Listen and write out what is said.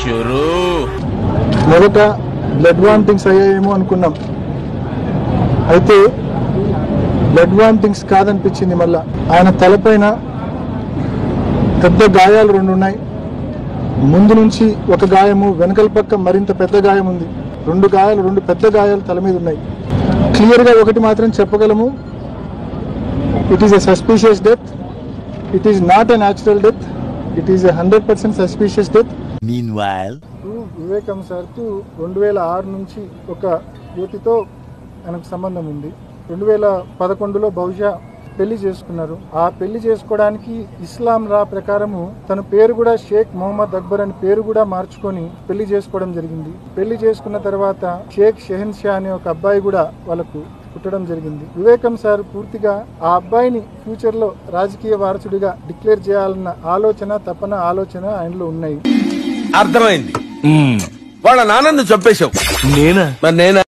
शुरू మొదట blood vomitings అయ్యాయేమో అనుకున్నాం అయితే బ్లడ్ వామిటింగ్స్ కాదనిపించింది మళ్ళా ఆయన తలపైన పెద్ద గాయాలు రెండు ఉన్నాయి ముందు నుంచి ఒక గాయము వెనకల పక్క మరింత పెద్ద గాయం ఉంది రెండు గాయాలు రెండు పెద్ద గాయాలు తల మీద ఉన్నాయి క్లియర్గా ఒకటి మాత్రం చెప్పగలము it is a suspicious death it is not a natural death it is a hundred percent suspicious death Meanwhile, Vivekam సార్కు రెండు వేల ఆరు నుంచి ఒక యువతితో ఆయనకు సంబంధం ఉంది రెండు వేల పదకొండులో బహుశా పెళ్లి చేసుకున్నారు ఆ పెళ్లి చేసుకోవడానికి ఇస్లాం రా ప్రకారము తన పేరు కూడా షేక్ మొహమ్మద్ అక్బర్ అని పేరు కూడా మార్చుకొని పెళ్లి చేసుకోవడం జరిగింది పెళ్లి చేసుకున్న తర్వాత షేక్ షెహన్ షా అనే ఒక అబ్బాయి కూడా వాళ్ళకు పుట్టడం జరిగింది వివేకం సార్ పూర్తిగా ఆ అబ్బాయిని ఫ్యూచర్ లో రాజకీయ వారసుడిగా డిక్లేర్ చేయాలన్న ఆలోచన తపన ఆలోచన ఆయనలో ఉన్నాయి అర్థమైంది వాళ్ళ నాన్నను చంపేశావు నేనా మరి నేను